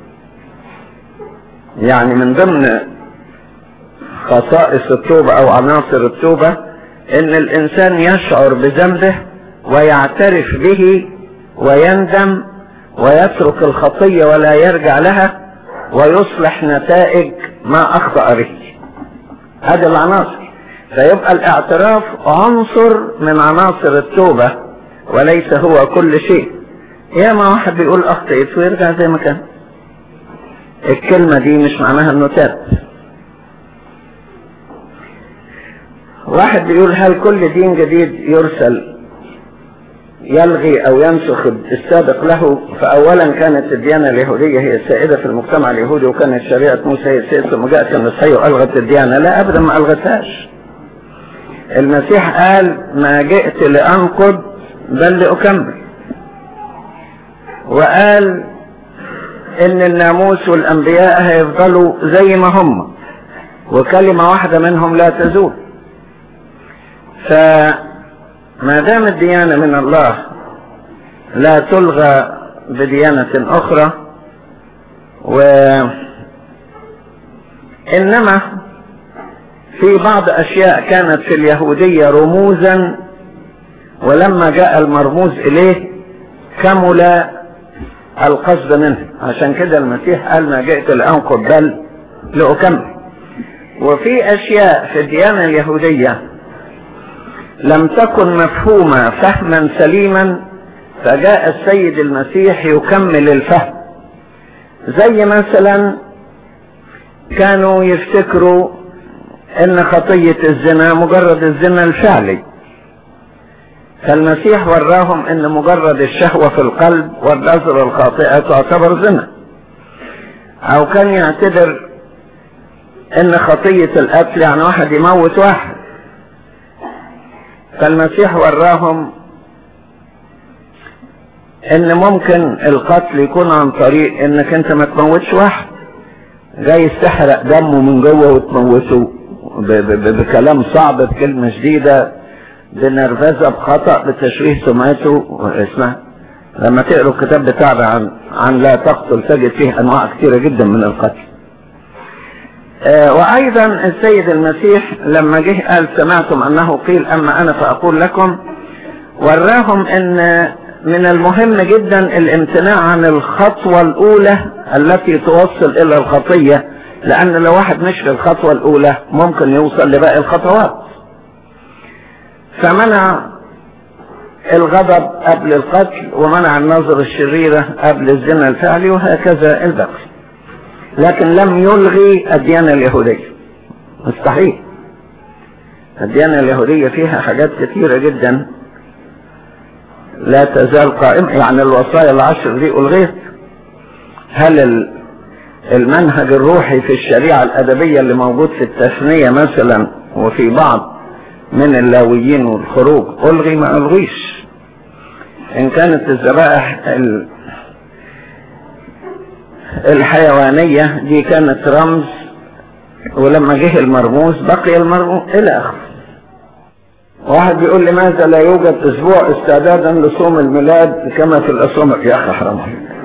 يعني من ضمن خصائص التوبة او عناصر التوبة ان الانسان يشعر بذنبه ويعترف به ويندم ويترك الخطية ولا يرجع لها ويصلح نتائج ما اخطأ به هذه العناصر فيبقى الاعتراف عنصر من عناصر التوبة وليس هو كل شيء يا ما واحد بيقول اخطئت ويرجع زي ما كان الكلمة دي مش معناها انه تاب واحد بيقول هل كل دين جديد يرسل يلغي او ينسخ السابق له فاولا كانت الديانة اليهودية هي السائدة في المجتمع اليهودي وكانت شريعة موسى هي السائدة ثم جاءت المسيح والغت الديانة لا ابدا ما الغتهاش المسيح قال ما جئت لانقض بل لاكمل وقال ان الناموس والانبياء هيفضلوا زي ما هم وكلمة واحدة منهم لا تزول فما دام الديانة من الله لا تلغى بديانة اخرى و انما في بعض اشياء كانت في اليهودية رموزا ولما جاء المرموز اليه كمل القصد منه عشان كده المسيح قال ما جئت لأنقض بل لأكمل وفي أشياء في الديانة اليهودية لم تكن مفهومة فهما سليما فجاء السيد المسيح يكمل الفهم زي مثلا كانوا يفتكروا ان خطية الزنا مجرد الزنا الفعلي فالمسيح وراهم ان مجرد الشهوة في القلب والنظرة الخاطئة تعتبر زنا او كان يعتبر ان خطية القتل يعني واحد يموت واحد فالمسيح وراهم ان ممكن القتل يكون عن طريق انك انت ما تموتش واحد جاي تحرق دمه من جوه وتموته بكلام صعب بكلمة شديدة بنرفزة بخطأ بتشويه سمعته اسمها لما تقروا الكتاب بتاعنا عن عن لا تقتل تجد فيه انواع كثيرة جدا من القتل آه وايضا السيد المسيح لما جه قال سمعتم انه قيل اما انا فاقول لكم وراهم ان من المهم جدا الامتناع عن الخطوة الأولى التي توصل إلى الخطية لأن لو واحد مش في الخطوة الأولى ممكن يوصل لباقي الخطوات فمنع الغضب قبل القتل ومنع النظر الشريرة قبل الزنا الفعلي وهكذا الباقي لكن لم يلغي الديانة اليهودية مستحيل الديانة اليهودية فيها حاجات كثيرة جدا لا تزال قائمة يعني الوصايا العشر دي ألغيت هل المنهج الروحي في الشريعة الأدبية اللي موجود في التثنية مثلا وفي بعض من اللاويين والخروج ألغي ما ألغيش إن كانت الذبائح الحيوانية دي كانت رمز ولما جه المرموز بقي المرموز إلى آخره واحد بيقول لماذا لا يوجد اسبوع استعدادا لصوم الميلاد كما في الاسوم يا اخي حرام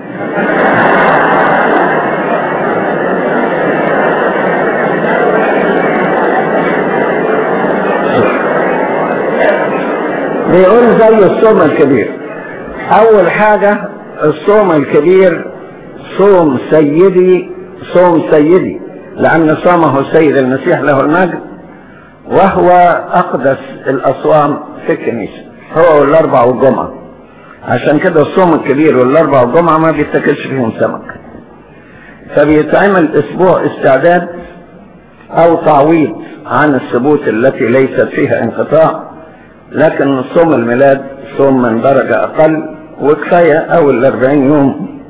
بيقول زي الصوم الكبير اول حاجة الصوم الكبير صوم سيدي صوم سيدي لان صامه السيد المسيح له المجد وهو أقدس الأصوام في الكنيسة هو والأربع والجمعة عشان كده الصوم الكبير والأربع والجمعة ما بيتاكلش فيهم سمك فبيتعمل أسبوع استعداد أو تعويض عن الثبوت التي ليست فيها انقطاع لكن صوم الميلاد صوم من درجة أقل وكفاية أول الأربعين يوم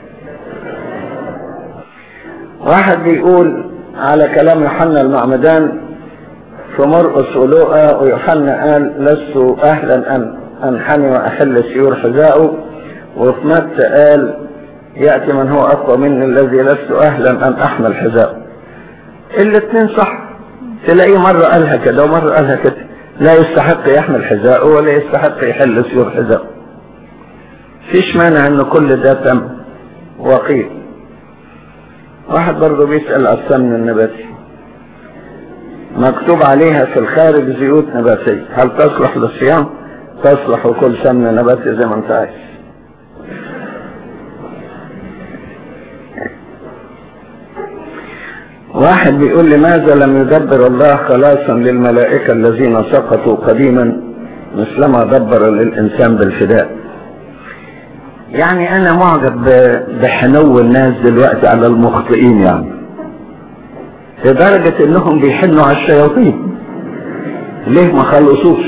واحد بيقول على كلام يوحنا المعمدان في مرقس ولوقا ويوحنا قال لست اهلا ان انحني واحل سيور حذائه وفي متى قال ياتي من هو اقوى مني الذي لست اهلا ان احمل حذائه الاثنين صح تلاقيه مره قالها كده ومره قالها كده لا يستحق يحمل حذائه ولا يستحق يحل سيور حذائه فيش مانع ان كل ده تم وقيل واحد برضه بيسال على السمن النباتي مكتوب عليها في الخارج زيوت نباتية هل تصلح للصيام تصلح وكل سمنة نباتي زي ما انت عايز واحد بيقول لماذا لم يدبر الله خلاصا للملائكة الذين سقطوا قديما مثلما دبر للإنسان بالفداء يعني أنا معجب بحنو الناس دلوقتي على المخطئين يعني لدرجة انهم بيحنوا على الشياطين ليه ما خلصوش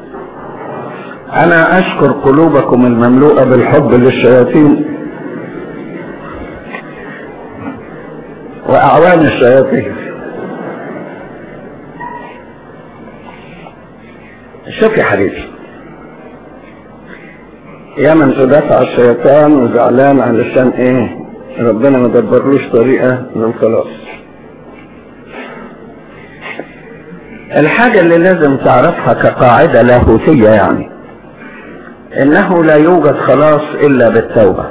انا اشكر قلوبكم المملوءة بالحب للشياطين واعوان الشياطين شوف يا حبيبي يا من تدافع الشيطان وزعلان علشان ايه ربنا ما دبرلوش طريقة للخلاص الحاجة اللي لازم تعرفها كقاعدة لاهوتية يعني انه لا يوجد خلاص الا بالتوبة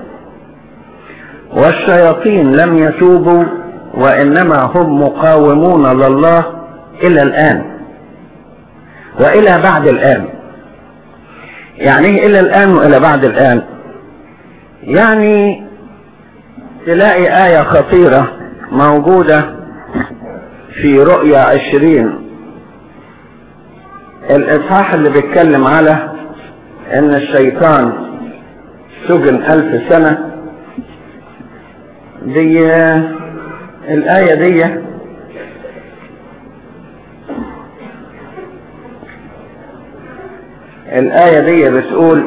والشياطين لم يتوبوا وانما هم مقاومون لله الى الان والى بعد الان يعني ايه الى الان والى بعد الان يعني تلاقي آية خطيرة موجودة في رؤيا عشرين الإصحاح اللي بيتكلم على إن الشيطان سجن ألف سنة دي الآية دي الآية دي بتقول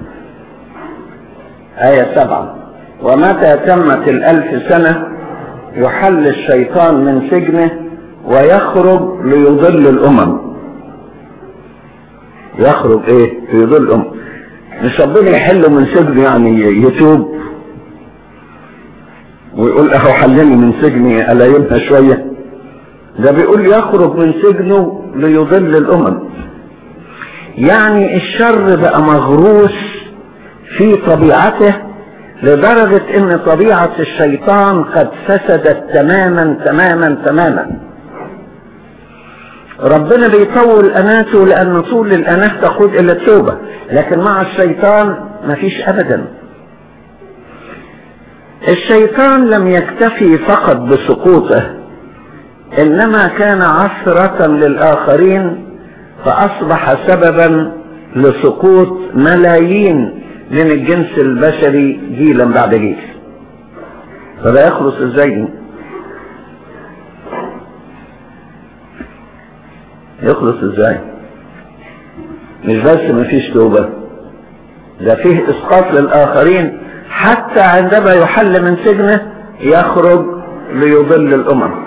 آية سبعة ومتى تمت الألف سنة يحل الشيطان من سجنه ويخرج ليضل الأمم يخرج ايه يضل الأمم مش ربنا يحله من سجنه يعني يتوب ويقول اهو حلني من سجني الا يبنى شوية ده بيقول يخرج من سجنه ليضل الأمم يعني الشر بقى مغروس في طبيعته لدرجة ان طبيعة الشيطان قد فسدت تماما تماما تماما ربنا بيطول اناته لان طول الاناه تقود الى التوبة لكن مع الشيطان مفيش ابدا الشيطان لم يكتفي فقط بسقوطه انما كان عثرة للاخرين فاصبح سببا لسقوط ملايين من الجنس البشري جيلا بعد جيل فده يخلص ازاي يخلص ازاي مش بس مفيش توبة ده فيه اسقاط للاخرين حتى عندما يحل من سجنه يخرج ليضل الامم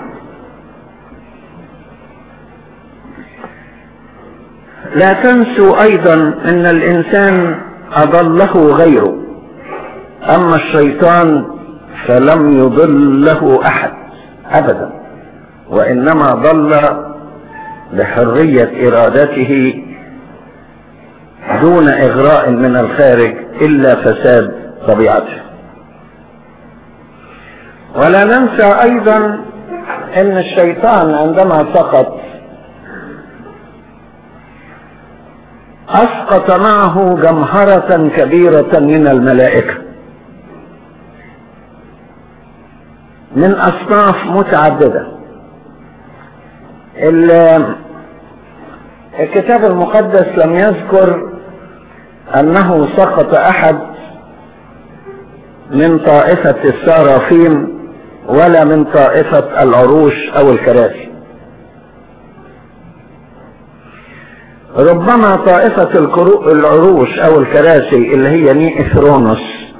لا تنسوا ايضا ان الانسان اضله غيره اما الشيطان فلم يضله احد ابدا وانما ضل بحرية ارادته دون اغراء من الخارج الا فساد طبيعته ولا ننسى ايضا ان الشيطان عندما سقط اسقط معه جمهرة كبيرة من الملائكة من اصناف متعددة الكتاب المقدس لم يذكر انه سقط احد من طائفة السرافيم ولا من طائفة العروش او الكراسي ربما طائفة العروش او الكراسي اللي هي نيئثرونوس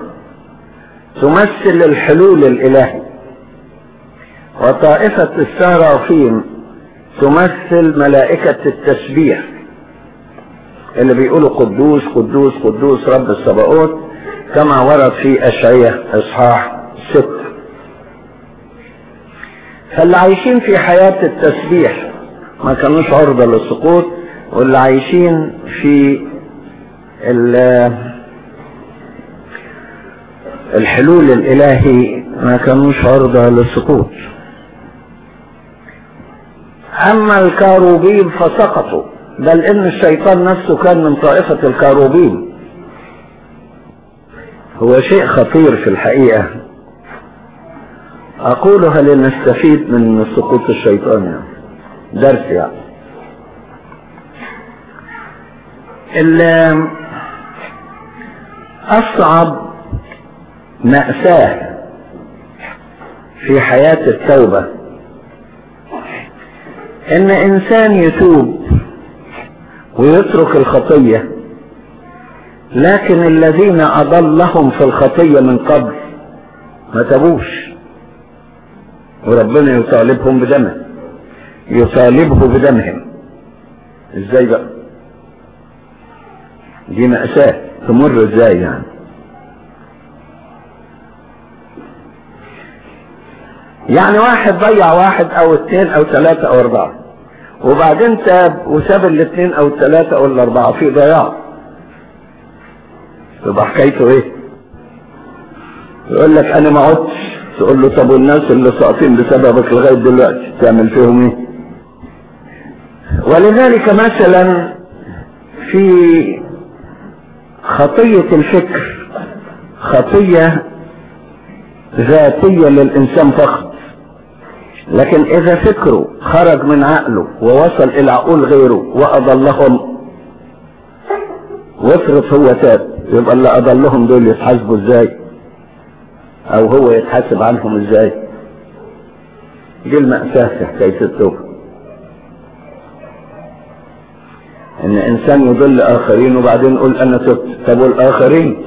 تمثل الحلول الالهي وطائفة السرافيم تمثل ملائكة التسبيح اللي بيقولوا قدوس قدوس قدوس رب السباوت كما ورد في أشعية إصحاح ست فاللي عايشين في حياة التسبيح ما كانوش عرضة للسقوط واللي عايشين في الحلول الإلهي ما كانوش عرضة للسقوط أما الكاروبيم فسقطوا بل إن الشيطان نفسه كان من طائفة الكاروبيم هو شيء خطير في الحقيقة أقولها لنستفيد من سقوط الشيطان يعني. درس يعني أصعب مأساة في حياة التوبة إن إنسان يتوب ويترك الخطية لكن الذين أضلهم في الخطية من قبل ما تبوش وربنا يطالبهم بدمه يطالبه بدمهم ازاي بقى دي مأساة تمر ازاي يعني يعني واحد ضيع واحد او اثنين او ثلاثة او اربعة وبعدين تاب وساب الاثنين او الثلاثة او الاربعة في ضياع تبقى حكايته ايه يقول لك انا ما عدتش تقول له طب والناس اللي ساقطين بسببك لغاية دلوقتي تعمل فيهم ايه ولذلك مثلا في خطية الفكر خطية ذاتية للإنسان فقط لكن إذا فكره خرج من عقله ووصل إلى عقول غيره وأضلهم وافرض هو تاب يبقى اللي أضلهم دول يتحاسبوا إزاي أو هو يتحاسب عنهم إزاي دي المأساة في حكاية التوبة ان انسان يضل اخرين وبعدين يقول انا تبت طب والاخرين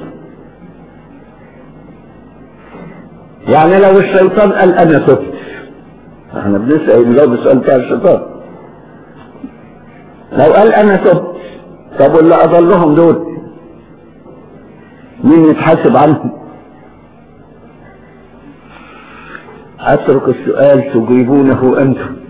يعني لو الشيطان قال انا تبت احنا بنسأل نجاوب السؤال بتاع الشيطان لو قال انا تبت طب واللي اضلهم دول مين يتحاسب عنهم اترك السؤال تجيبونه انتم